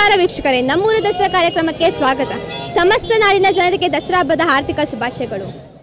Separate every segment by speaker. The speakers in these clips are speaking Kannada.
Speaker 1: ನಮಸ್ಕಾರ ವೀಕ್ಷಕರೇ ನಮ್ಮೂರು ದಸರಾ ಕಾರ್ಯಕ್ರಮಕ್ಕೆ ಸ್ವಾಗತ ಸಮಸ್ತ ನಾಡಿನ ಜನರಿಗೆ ದಸರಾ ಹಬ್ಬದ ಆರ್ಥಿಕ ಶುಭಾಶಯಗಳು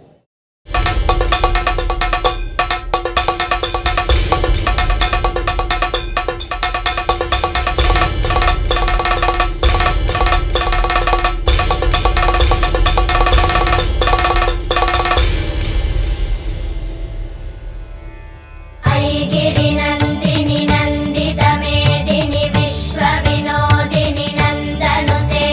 Speaker 2: ऐगिरिनन्दिनि नन्दितमेदिनि विश्वविनोदिनि नन्दनुते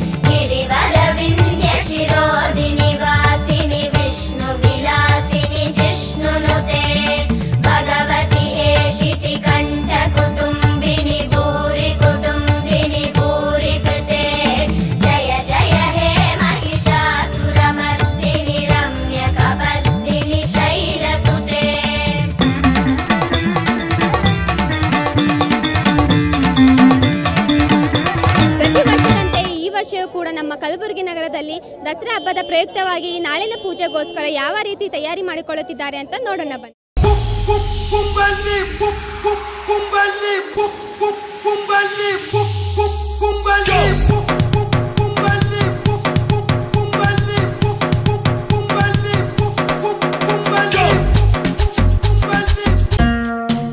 Speaker 2: गिरिवरविन्द्यशिरोदिनि वासिनि विष्णुविलासिनि जिष्णुनुते भगवति हेशिति कण्ठकुटुम्बिनि भूरि कुटुम्बिनि भूरि कृते जय जय हे महिषासुरमर्दिनि रम्यकवर्दिनि शैलसुते
Speaker 1: ಪ್ರತಿ ವರ್ಷದಂತೆ ಈ ವರ್ಷವೂ ಕೂಡ ನಮ್ಮ ಕಲಬುರಗಿ ನಗರದಲ್ಲಿ ದಸರಾ ಹಬ್ಬದ ಪ್ರಯುಕ್ತವಾಗಿ ನಾಳಿನ ಪೂಜೆಗೋಸ್ಕರ ಯಾವ ರೀತಿ ತಯಾರಿ ಮಾಡಿಕೊಳ್ಳುತ್ತಿದ್ದಾರೆ ಅಂತ ನೋಡೋಣ ಬನ್ನಿ
Speaker 3: Pum pum bali pum pum pum bali pum pum pum bali pum pum pum bali pum pum pum bali pum pum pum bali pum pum pum bali pum pum pum bali pum pum bali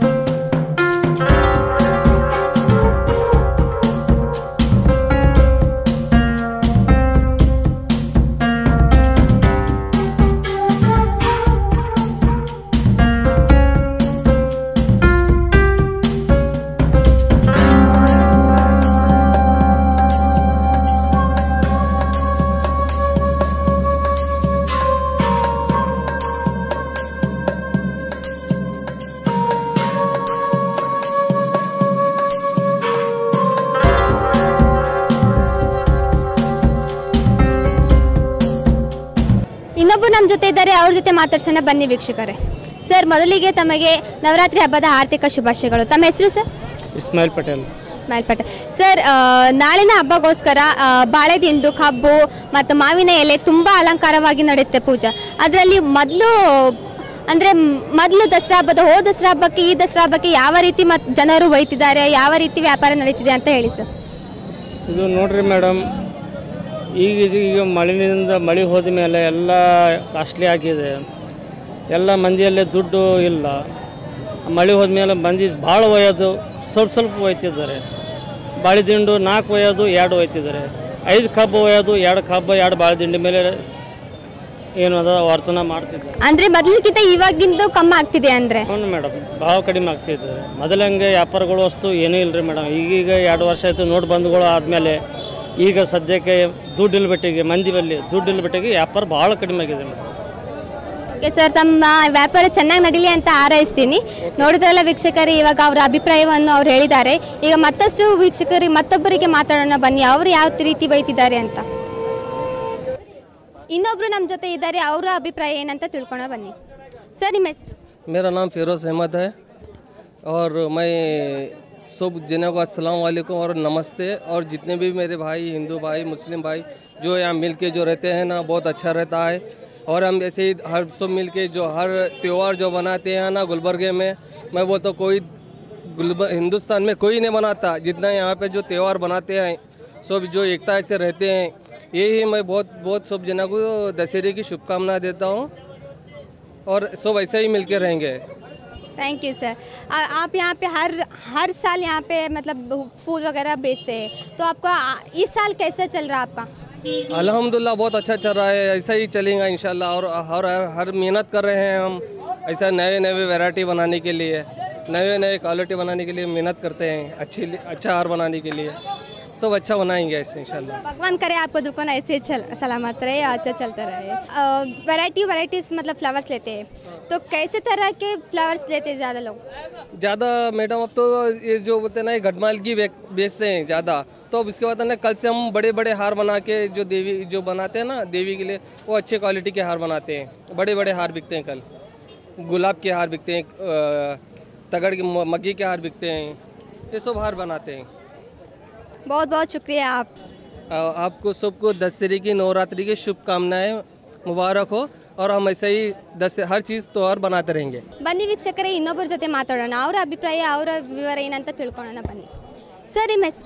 Speaker 1: ಇನ್ನೊಬ್ಬರು ನಮ್ಮ ಜೊತೆ ಇದ್ದಾರೆ ಅವ್ರ ಜೊತೆ ಮಾತಾಡ್ಸೋಣ ಬನ್ನಿ ವೀಕ್ಷಕರೇ ಸರ್ ಮೊದಲಿಗೆ ತಮಗೆ ನವರಾತ್ರಿ ಹಬ್ಬದ ಆರ್ಥಿಕ ಶುಭಾಶಯಗಳು ತಮ್ಮ ಹೆಸರು ಸರ್
Speaker 4: ಇಸ್ಮಾಯಿಲ್ ಪಟೇಲ್
Speaker 1: ಸ್ಮೈಲ್ ಪಟೇಲ್ ಸರ್ ಆ, ನಾಳಿನ ಹಬ್ಬಗೋಸ್ಕರ ಆ, ಬಾಳೆದಿಂಡು ಕಬ್ಬು ಮತ್ತು ಮಾವಿನ ಎಲೆ ತುಂಬ ಅಲಂಕಾರವಾಗಿ ನಡೆಯುತ್ತೆ ಪೂಜೆ ಅದರಲ್ಲಿ ಮೊದಲು ಅಂದರೆ ಮೊದಲು ದಸರಾ ಹಬ್ಬದ ಹೋ ದಸರಾ ಹಬ್ಬಕ್ಕೆ ಈ ದಸರಾ ಹಬ್ಬಕ್ಕೆ ಯಾವ ರೀತಿ ಮತ್ ಜನರು ಒಯ್ತಿದ್ದಾರೆ ಯಾವ ರೀತಿ ವ್ಯಾಪಾರ ನಡೀತಿದೆ ಅಂತ ಹೇಳಿ ಸರ್
Speaker 4: ಇದು ನೋಡ್ರಿ ಮೇಡಮ್ ಈಗ ಇದು ಈಗ ಮಳೆಯಿಂದ ಮಳೆ ಹೋದ ಮೇಲೆ ಎಲ್ಲ ಕಾಸ್ಟ್ಲಿ ಆಗಿದೆ ಎಲ್ಲ ಮಂದಿಯಲ್ಲೇ ದುಡ್ಡು ಇಲ್ಲ ಮಳೆ ಹೋದ್ಮೇಲೆ ಮಂದಿ ಭಾಳ ಒಯ್ಯೋದು ಸ್ವಲ್ಪ ಸ್ವಲ್ಪ ಒಯ್ತಿದ್ದಾರೆ ಬಾಳೆದಿಂಡು ನಾಲ್ಕು ಒಯ್ಯೋದು ಎರಡು ಒಯ್ತಿದ್ದಾರೆ ಐದು ಕಬ್ಬು ಒಯ್ಯೋದು ಎರಡು ಕಬ್ಬು ಎರಡು ಬಾಳೆದಿಂಡಿ ಮೇಲೆ ಏನು ಅದ ವರ್ತನ ಮಾಡ್ತಿದ್ದಾರೆ
Speaker 1: ಅಂದರೆ ಮೊದಲಿಗಿಂತ ಇವಾಗಿಂದು ಕಮ್ಮಿ ಆಗ್ತಿದೆ ಅಂದರೆ
Speaker 4: ಹ್ಞೂ ಮೇಡಮ್ ಭಾಳ ಕಡಿಮೆ ಆಗ್ತಿದೆ ಮೊದಲಂಗೆ ವ್ಯಾಪಾರಗಳು ವಸ್ತು ಏನೂ ಇಲ್ಲ ರೀ ಮೇಡಮ್ ಈಗೀಗ ಎರಡು ವರ್ಷ ಆಯಿತು ನೋಟ್ ಬಂದ್ಗಳು ಆದಮೇಲೆ ಈಗ ಸದ್ಯಕ್ಕೆ ದುಡ್ಡು ಇಲ್ಲ ಬಿಟ್ಟಿಗೆ ಮಂದಿ ಬಲ್ಲಿ ದುಡ್ಡು ಇಲ್ಲ ಬಿಟ್ಟಿಗೆ ವ್ಯಾಪಾರ ಭಾಳ ಕಡಿಮೆ ಆಗಿದೆ ಮೇಡಮ್
Speaker 1: ಓಕೆ ಸರ್ ತಮ್ಮ ವ್ಯಾಪಾರ ಚೆನ್ನಾಗಿ ನಡೀಲಿ ಅಂತ ಹಾರೈಸ್ತೀನಿ ನೋಡಿದ್ರಲ್ಲ ವೀಕ್ಷಕರು ಇವಾಗ ಅವರ ಅಭಿಪ್ರಾಯವನ್ನು ಅವ್ರು ಹೇಳಿದ್ದಾರೆ ಈಗ ಮತ್ತಷ್ಟು ವೀಕ್ಷಕರಿಗೆ ಮತ್ತೊಬ್ಬರಿಗೆ ಮಾತಾಡೋಣ ಬನ್ನಿ ಅವರು ಯಾವ ರೀತಿ ಬೈತಿದ್ದಾರೆ ಅಂತ ಇನ್ನೊಬ್ರು ನಮ್ಮ ಜೊತೆ ಇದ್ದಾರೆ ಅವರ ಅಭಿಪ್ರಾಯ ಏನಂತ ತಿಳ್ಕೊಳ ಬನ್ನಿ ಸರ್ ನಿಮ್ಮ ಹೆಸರು
Speaker 5: मेरा नाम फिरोज़ अहमद है और मैं सब जने को अस्सलाम वालेकुम और नमस्ते और जितने भी मेरे भाई हिंदू भाई मुस्लिम भाई जो यहाँ मिल के जो रहते हैं ना बहुत अच्छा रहता है और हम ऐसे ही हर सब मिल के जो हर त्यौहार जो मनाते हैं ना गुलबर्गे में मैं बोलता हूँ कोई गुलबर हिंदुस्तान में कोई नहीं मनाता जितना यहाँ पे जो त्यौहार बनाते हैं सब जो एकता से रहते हैं यही मैं बहुत बहुत सब जना को दशहरे की शुभकामना देता हूँ और सब ऐसे ही मिलके रहेंगे
Speaker 1: थैंक यू सर आ- आप यहाँ पे हर हर साल यहाँ पे मतलब फूल वगैरह बेचते हैं तो आपका आ- इस साल कैसा चल रहा है आपका
Speaker 5: अल्हम्दुलिल्लाह बहुत अच्छा चल रहा है ऐसा ही चलेगा इंशाल्लाह और हर हर मेहनत कर रहे हैं हम ऐसा नए नए वैरायटी बनाने के लिए नए नए क्वालिटी बनाने के लिए मेहनत करते हैं अच्छी अच्छा हार बनाने के लिए सब अच्छा बनाएंगे ऐसे इंशाल्लाह
Speaker 1: भगवान करे आपको दुकान ऐसे ही चल सलामत रहे अच्छा चलता रहे वैरायटी वैराइटीज मतलब फ्लावर्स लेते हैं तो कैसे तरह के फ्लावर्स लेते हैं ज़्यादा लोग
Speaker 5: ज़्यादा मैडम अब तो ये जो बोलते हैं ना ये घटमाल की बेच- बेचते हैं ज़्यादा तो अब इसके बाद है ना कल से हम बड़े बड़े हार बना के जो देवी जो बनाते हैं ना देवी के लिए वो अच्छे क्वालिटी के हार बनाते हैं बड़े बड़े हार बिकते हैं कल गुलाब के हार बिकते हैं अ, तगड़ के म- मग्गी के हार बिकते हैं ये सब हार बनाते हैं
Speaker 1: बहुत बहुत शुक्रिया आप
Speaker 5: अ, आपको सबको दशहरे की नवरात्रि की शुभकामनाएं मुबारक हो और हम ऐसे ही दस हर चीज़ त्यौहार बनाते रहेंगे
Speaker 1: ಬನ್ನಿ ವೀಕ್ಷಕರೇ ಇನ್ನೊಬ್ಬರ ಜೊತೆ ಮಾತಾಡೋಣ ಅವರ ಅಭಿಪ್ರಾಯ ಅವರ ವಿವರ ಏನಂತ ತಿಳ್ಕೊಳ್ಳೋಣ ಬನ್ನಿ ಸರ್ ನಿಮ್ಮ ಹೆಸರು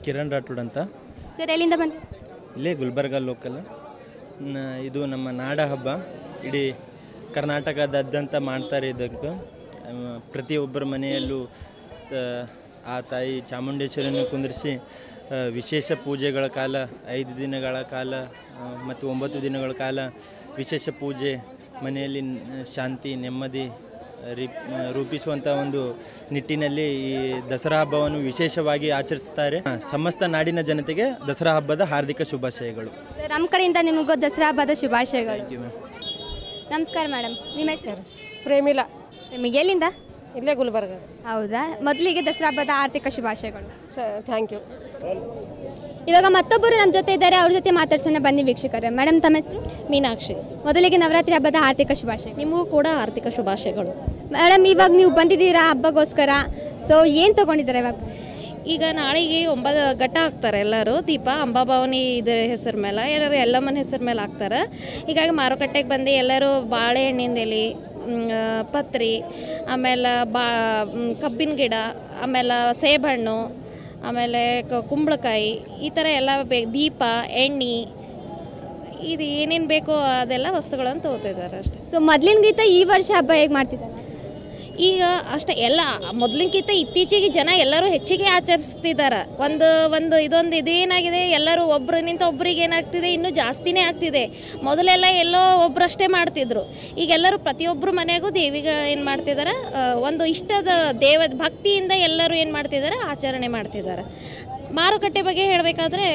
Speaker 6: ಕಿರಣ್ ರಾಠೋಡ್ ಅಂತ
Speaker 1: ಸರ್ ಎಲ್ಲಿಂದ ಬಂದು
Speaker 6: ಇಲ್ಲೇ ಗುಲ್ಬರ್ಗ ಲೋಕಲ್ ನ- ಇದು ನಮ್ಮ ನಾಡ ಹಬ್ಬ ಇಡೀ ಕರ್ನಾಟಕದಾದ್ಯಂತ ಮಾಡ್ತಾರೆ ಇದಕ್ಕೆ ಆ, ಪ್ರತಿಯೊಬ್ಬರ ಮನೆಯಲ್ಲೂ ತ- ಆ ತಾಯಿ ಚಾಮುಂಡೇಶ್ವರಿಯನ್ನು ಕುಂದಿರಿಸಿ ಆ, ವಿಶೇಷ ಪೂಜೆಗಳ ಕಾಲ ಐದು ದಿನಗಳ ಕಾಲ ಆ, ಮತ್ತು ಒಂಬತ್ತು ದಿನಗಳ ಕಾಲ ವಿಶೇಷ ಪೂಜೆ ಮನೆಯಲ್ಲಿ ನ- ಶಾಂತಿ ನೆಮ್ಮದಿ ರಿ ರೂಪಿಸುವಂಥ ಒಂದು ನಿಟ್ಟಿನಲ್ಲಿ ಈ ದಸರಾ ಹಬ್ಬವನ್ನು ವಿಶೇಷವಾಗಿ ಆಚರಿಸ್ತಾರೆ ಆ, ಸಮಸ್ತ ನಾಡಿನ ಜನತೆಗೆ ದಸರಾ ಹಬ್ಬದ ಹಾರ್ದಿಕ ಶುಭಾಶಯಗಳು
Speaker 1: ಸರ್ ನಮ್ಮ ಕಡೆಯಿಂದ ನಿಮಗೂ ದಸರಾ ಹಬ್ಬದ ಶುಭಾಶಯಗಳು
Speaker 6: ಥ್ಯಾಂಕ್ ಯು ಮ್ಯಾಮ್
Speaker 1: ನಮಸ್ಕಾರ ಮೇಡಮ್ ನಿಮ್ಮ ಹೆಸರು
Speaker 7: ಪ್ರೇಮಿಲ
Speaker 1: ನಿಮಗೆ ಎಲ್ಲಿಂದ
Speaker 7: ಇಲ್ಲೇ ಗುಲ್ಬರ್ಗ
Speaker 1: ಹೌದಾ ಮೊದಲಿಗೆ ದಸರಾ ಹಬ್ಬದ ಆರ್ಥಿಕ ಶುಭಾಶಯಗಳು
Speaker 7: ಸ ಥ್ಯಾಂಕ್ ಯು
Speaker 1: ಇವಾಗ ಮತ್ತೊಬ್ಬರು ನಮ್ಮ ಜೊತೆ ಇದ್ದಾರೆ ಅವ್ರ ಜೊತೆ ಮಾತಾಡ್ಸೋಣ ಬನ್ನಿ ವೀಕ್ಷಕರೇ ಮೇಡಮ್ ತಮ್ಮ ಹೆಸರು
Speaker 8: ಮೀನಾಕ್ಷಿ
Speaker 1: ಮೊದಲಿಗೆ ನವರಾತ್ರಿ ಹಬ್ಬದ ಆರ್ಥಿಕ ಶುಭಾಶಯಗಳು
Speaker 8: ನಿಮಗೂ ಕೂಡ ಆರ್ಥಿಕ ಶುಭಾಶಯಗಳು
Speaker 1: ಮೇಡಮ್ ಇವಾಗ ನೀವು ಬಂದಿದ್ದೀರಾ ಹಬ್ಬಗೋಸ್ಕರ ಸೊ ಏನು ತಗೊಂಡಿದ್ದಾರೆ ಇವಾಗ
Speaker 8: ಈಗ ನಾಳೆಗೆ ಒಂಬತ್ತು ಘಟ್ಟ ಹಾಕ್ತಾರೆ ಎಲ್ಲರೂ ದೀಪ ಅಂಬಾಭವಾನಿ ಇದ್ರ ಹೆಸರು ಮೇಲೆ ಎಲ್ಲರೂ ಎಲ್ಲಮ್ಮನ ಹೆಸರು ಮೇಲೆ ಹಾಕ್ತಾರೆ ಹೀಗಾಗಿ ಮಾರುಕಟ್ಟೆಗೆ ಬಂದು ಎಲ್ಲರೂ ಬಾಳೆಹಣ್ಣಿನ ಎಲೆ ಮ್, ಆ, ಪತ್ರಿ ಆಮೇಲೆ ಬಾ ಮ್, ಕಬ್ಬಿನ ಗಿಡ ಆಮೇಲೆ ಸೇಬಹಣ್ಣು ಆಮೇಲೆ ಕ- ಕುಂಬಳಕಾಯಿ ಈ ಥರ ಎಲ್ಲ ಬೇಕು ದೀಪ ಎಣ್ಣೆ ಇದು ಏನೇನು ಬೇಕೋ ಅದೆಲ್ಲ ವಸ್ತುಗಳನ್ನು ತೊಗೋತಿದ್ದಾರೆ ಅಷ್ಟೇ
Speaker 1: ಸೊ ಮೊದಲಿನಗಿಂತ ಈ ವರ್ಷ ಹಬ್ಬ ಹೇಗೆ ಮಾಡ್ತಿದ್ದಾರೆ
Speaker 8: ಈಗ ಅಷ್ಟೇ ಎಲ್ಲ ಮೊದಲಿನಕ್ಕಿಂತ ಇತ್ತೀಚೆಗೆ ಜನ ಎಲ್ಲರೂ ಹೆಚ್ಚಿಗೆ ಆಚರಿಸ್ತಿದ್ದಾರೆ ಒಂದು ಒಂದು ಇದೊಂದು ಇದು ಏನಾಗಿದೆ ಎಲ್ಲರೂ ಒಬ್ಬರು ನಿಂತ ಒಬ್ರಿಗೆ ಏನಾಗ್ತಿದೆ ಇನ್ನೂ ಜಾಸ್ತಿನೇ ಆಗ್ತಿದೆ ಮೊದಲೆಲ್ಲ ಎಲ್ಲೋ ಒಬ್ಬರಷ್ಟೇ ಮಾಡ್ತಿದ್ರು ಈಗ ಎಲ್ಲರೂ ಪ್ರತಿಯೊಬ್ಬರು ಮನೆಗೂ ದೇವಿಗೆ ಏನು ಮಾಡ್ತಿದ್ದಾರೆ ಆ, ಒಂದು ಇಷ್ಟದ ದೇವ ಭಕ್ತಿಯಿಂದ ಎಲ್ಲರೂ ಏನು ಮಾಡ್ತಿದ್ದಾರೆ ಆಚರಣೆ ಮಾಡ್ತಿದ್ದಾರೆ ಮಾರುಕಟ್ಟೆ ಬಗ್ಗೆ ಹೇಳಬೇಕಾದ್ರೆ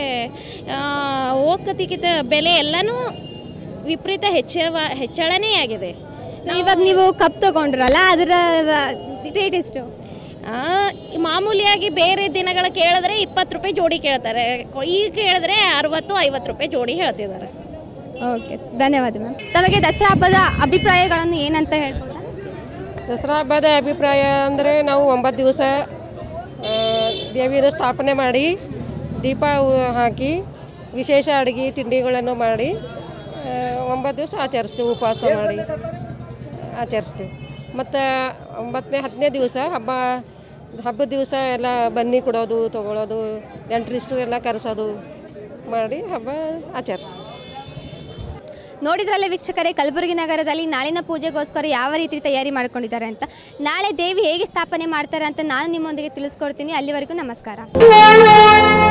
Speaker 8: ಓದ್ಕತಿಗಿಂತ ಬೆಲೆ ಎಲ್ಲನೂ ವಿಪರೀತ ಹೆಚ್ಚವ ಹೆಚ್ಚಳನೇ ಆಗಿದೆ
Speaker 1: ಸೊ ಇವಾಗ ನೀವು ಕಪ್ ತಗೊಂಡ್ರಲ್ಲ ಅದರ ರೇಟ್ ಎಷ್ಟು
Speaker 8: ಆ, ಮಾಮೂಲಿಯಾಗಿ ಬೇರೆ ದಿನಗಳ ಕೇಳಿದ್ರೆ ಇಪ್ಪತ್ತು ರೂಪಾಯಿ ಜೋಡಿ ಕೇಳ್ತಾರೆ ಈಗ ಕೇಳಿದ್ರೆ ಅರವತ್ತು ಐವತ್ತು ರೂಪಾಯಿ ಜೋಡಿ ಹೇಳ್ತಿದ್ದಾರೆ
Speaker 1: ಓಕೆ ಧನ್ಯವಾದ ಮ್ಯಾಮ್ ತಮಗೆ ದಸರಾ ಹಬ್ಬದ ಅಭಿಪ್ರಾಯಗಳನ್ನು ಏನಂತ ಹೇಳ್ಬೋದಾ
Speaker 7: ದಸರಾ ಹಬ್ಬದ ಅಭಿಪ್ರಾಯ ಅಂದರೆ ನಾವು ಒಂಬತ್ತು ದಿವಸ ದೇವಿನ ಸ್ಥಾಪನೆ ಮಾಡಿ ದೀಪ ಉ- ಹಾಕಿ ವಿಶೇಷ ಅಡುಗೆ ತಿಂಡಿಗಳನ್ನು ಮಾಡಿ ಆ, ಒಂಬತ್ತು ದಿವಸ ಆಚರಿಸ್ತೀವಿ ಉಪವಾಸ ಮಾಡಿ ಆಚರಿಸ್ತೀವಿ ಮತ್ತು ಒಂಬತ್ತನೇ ಹತ್ತನೇ ದಿವಸ ಹಬ್ಬ ಹಬ್ಬದ ದಿವಸ ಎಲ್ಲ ಬನ್ನಿ ಕೊಡೋದು ತೊಗೊಳೋದು ನೆಂಟರಿಷ್ಟು ಎಲ್ಲ ಕರೆಸೋದು ಮಾಡಿ ಹಬ್ಬ ಆಚರಿಸ್ತೀವಿ
Speaker 1: ನೋಡಿದ್ರಲ್ಲ ವೀಕ್ಷಕರೇ ಕಲಬುರಗಿ ನಗರದಲ್ಲಿ ನಾಳಿನ ಪೂಜೆಗೋಸ್ಕರ ಯಾವ ರೀತಿ ತಯಾರಿ ಮಾಡ್ಕೊಂಡಿದ್ದಾರೆ ಅಂತ ನಾಳೆ ದೇವಿ ಹೇಗೆ ಸ್ಥಾಪನೆ ಮಾಡ್ತಾರೆ ಅಂತ ನಾನು ನಿಮ್ಮೊಂದಿಗೆ ತಿಳಿಸ್ಕೊಡ್ತೀನಿ ಅಲ್ಲಿವರೆಗೂ ನಮಸ್ಕಾರ